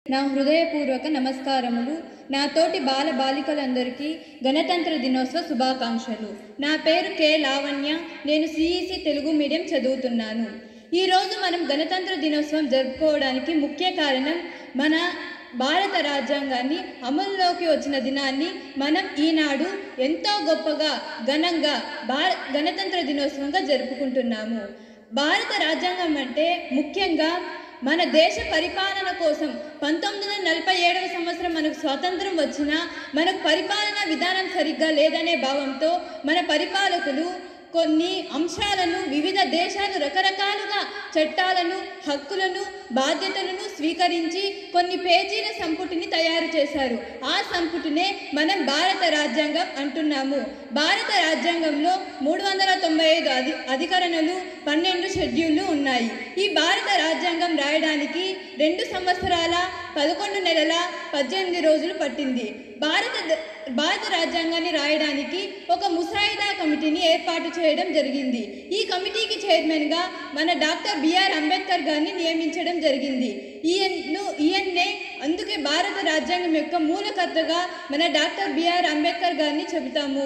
నా హృదయపూర్వక నమస్కారములు నా తోటి బాల బాలికలందరికీ గణతంత్ర దినోత్సవ శుభాకాంక్షలు నా పేరు కె లావణ్య నేను సిఈసి తెలుగు మీడియం చదువుతున్నాను ఈరోజు మనం గణతంత్ర దినోత్సవం జరుపుకోవడానికి ముఖ్య కారణం మన భారత రాజ్యాంగాన్ని అమల్లోకి వచ్చిన దినాన్ని మనం ఈనాడు ఎంతో గొప్పగా ఘనంగా భార గణతంత్ర దినోత్సవంగా జరుపుకుంటున్నాము భారత రాజ్యాంగం అంటే ముఖ్యంగా మన దేశ పరిపాలన కోసం పంతొమ్మిది వందల నలభై ఏడవ సంవత్సరం మనకు స్వాతంత్రం వచ్చినా మనకు పరిపాలనా విధానం సరిగ్గా లేదనే భావంతో మన పరిపాలకులు కొన్ని అంశాలను వివిధ దేశాలు రకరకాలుగా చట్టాలను హక్కులను బాధ్యతలను స్వీకరించి కొన్ని పేజీల సంపుటిని తయారు చేశారు ఆ సంపుటినే మనం భారత రాజ్యాంగం అంటున్నాము భారత రాజ్యాంగంలో మూడు వందల తొంభై ఐదు అధి అధికరణలు పన్నెండు షెడ్యూళ్లు ఉన్నాయి ఈ భారత రాజ్యాంగం రాయడానికి రెండు సంవత్సరాల పదకొండు నెలల పద్దెనిమిది రోజులు పట్టింది భారత భారత రాజ్యాంగాన్ని రాయడానికి ఒక ముసాయిదా కమిటీని ఏర్పాటు చేయడం జరిగింది ఈ కమిటీకి చైర్మన్గా మన డాక్టర్ బిఆర్ అంబేద్కర్ గారిని నియమించడం జరిగింది ఈయన్ను ఈయన్నే అందుకే భారత రాజ్యాంగం యొక్క మూలకర్తగా మన డాక్టర్ బిఆర్ అంబేద్కర్ గారిని చెబుతాము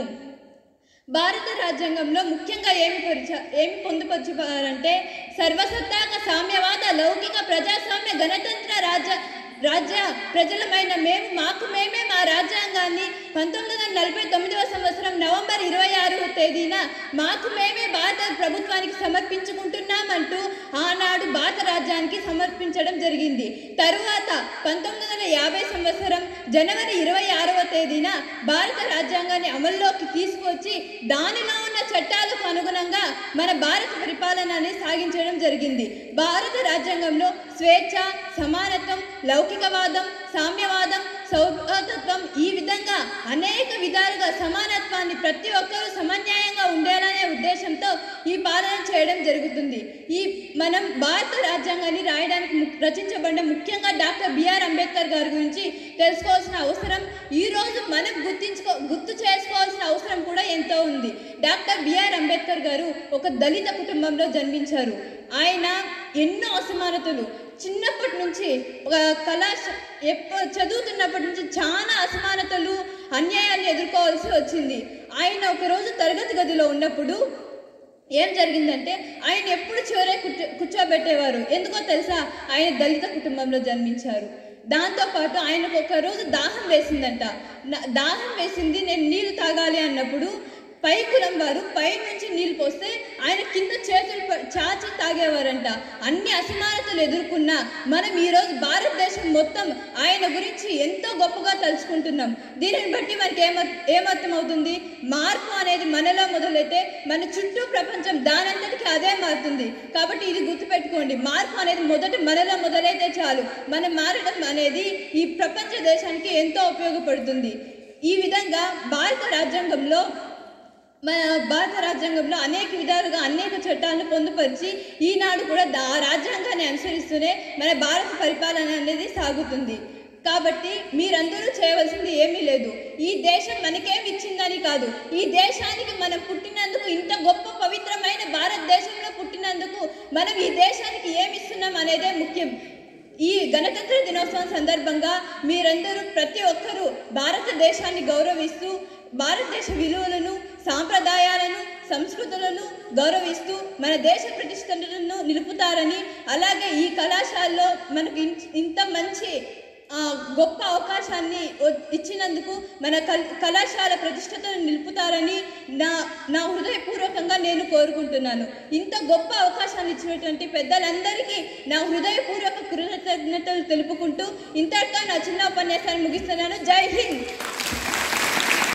భారత రాజ్యాంగంలో ముఖ్యంగా ఏమి పరిచ ఏమి పొందుపరిచారంటే సర్వసత్తాక సామ్యవాద లౌకిక ప్రజాస్వామ్య గణతంత్ర రాజ్య రాజ్య ప్రజలమైన మేము మాకు మేమే మా రాజ్యాంగాన్ని పంతొమ్మిది వందల నలభై తొమ్మిదవ సంవత్సరం నవంబర్ ఇరవై ఆరవ తేదీన మాకు మేమే భారత ప్రభుత్వానికి సమర్పించుకుంటున్నామంటూ ఆనాడు భారత రాజ్యానికి సమర్పించడం జరిగింది తరువాత పంతొమ్మిది వందల యాభై సంవత్సరం జనవరి ఇరవై ఆరవ తేదీన భారత రాజ్యాంగాన్ని అమల్లోకి తీసుకొచ్చి దానిలో ఉన్న చట్టాలకు అనుగుణంగా మన భారత పరిపాలనని సాగించడం జరిగింది భారత రాజ్యాంగంలో స్వేచ్ఛ సమానత్వం లౌకికవాదం సామ్యవాదం సౌభాతత్వం ఈ విధంగా అనేక విధాలుగా సమానత్వాన్ని ప్రతి ఒక్కరూ సమన్యాయంగా ఉండాలనే ఉద్దేశంతో ఈ పాలన చేయడం జరుగుతుంది ఈ మనం భారత రాజ్యాంగాన్ని రాయడానికి ము- రచించబడిన ముఖ్యంగా డాక్టర్ బిఆర్ అంబేద్కర్ గారి గురించి తెలుసుకోవాల్సిన అవసరం ఈ రోజు మనం గుర్తించుకో గుర్తు చేసుకోవాల్సిన అవసరం కూడా ఎంతో ఉంది డాక్టర్ బిఆర్ అంబేద్కర్ గారు ఒక దళిత కుటుంబంలో జన్మించారు ఆయన ఎన్నో అసమానతలు చిన్నప్పటి నుంచి ఒక కళాశ ఎప్ప చదువుతున్నప్పటి నుంచి చాలా అసమానతలు అన్యాయాన్ని ఎదుర్కోవాల్సి వచ్చింది ఆయన ఒకరోజు తరగతి గదిలో ఉన్నప్పుడు ఏం జరిగిందంటే ఆయన ఎప్పుడు చివరే కూర్చో కూర్చోబెట్టేవారు ఎందుకో తెలుసా ఆయన దళిత కుటుంబంలో జన్మించారు దాంతోపాటు ఆయనకు ఒక రోజు దాహం వేసిందంట నా- దాహం వేసింది నేను నీళ్లు తాగాలి అన్నప్పుడు పై కులం వారు పై నుంచి నీళ్ళు పోస్తే ఆయన కింద చేతులు ప- చాచి తాగేవారంట అన్ని అసమానతలు ఎదుర్కొన్నా మనం ఈరోజు భారతదేశం మొత్తం ఆయన గురించి ఎంతో గొప్పగా తలుచుకుంటున్నాం దీనిని బట్టి మనకి ఏమ ఏమర్థమవుతుంది మార్పు అనేది మనలో మొదలైతే మన చుట్టూ ప్రపంచం దానంతటికి అదే మారుతుంది కాబట్టి ఇది గుర్తుపెట్టుకోండి మార్పు అనేది మొదట మనలో మొదలైతే చాలు మనం మారడం అనేది ఈ ప్రపంచ దేశానికి ఎంతో ఉపయోగపడుతుంది ఈ విధంగా భారత రాజ్యాంగంలో మన భారత రాజ్యాంగంలో అనేక విధాలుగా అనేక చట్టాలను పొందుపరిచి ఈనాడు కూడా దా ఆ రాజ్యాంగాన్ని అనుసరిస్తూనే మన భారత పరిపాలన అనేది సాగుతుంది కాబట్టి మీరందరూ చేయవలసింది ఏమీ లేదు ఈ దేశం మనకేమి ఇచ్చిందని కాదు ఈ దేశానికి మనం పుట్టినందుకు ఇంత గొప్ప పవిత్రమైన భారతదేశంలో పుట్టినందుకు మనం ఈ దేశానికి ఏమి ఇస్తున్నాం అనేదే ముఖ్యం ఈ గణతంత్ర దినోత్సవం సందర్భంగా మీరందరూ ప్రతి ఒక్కరూ భారతదేశాన్ని గౌరవిస్తూ భారతదేశ విలువలను సాంప్రదాయాలను సంస్కృతులను గౌరవిస్తూ మన దేశ ప్రతిష్టలను నిలుపుతారని అలాగే ఈ కళాశాలలో మనకు ఇన్- ఇంత మంచి ఆ, గొప్ప అవకాశాన్ని వ- ఇచ్చినందుకు మన కల్ కళాశాల ప్రతిష్టతను నిలుపుతారని నా నా హృదయపూర్వకంగా నేను కోరుకుంటున్నాను ఇంత గొప్ప అవకాశాన్ని ఇచ్చినటువంటి పెద్దలందరికీ నా హృదయపూర్వక కృతజ్ఞతలు తెలుపుకుంటూ ఇంతటితో నా చిన్న ఉపన్యాసాన్ని ముగిస్తున్నాను జై హింద్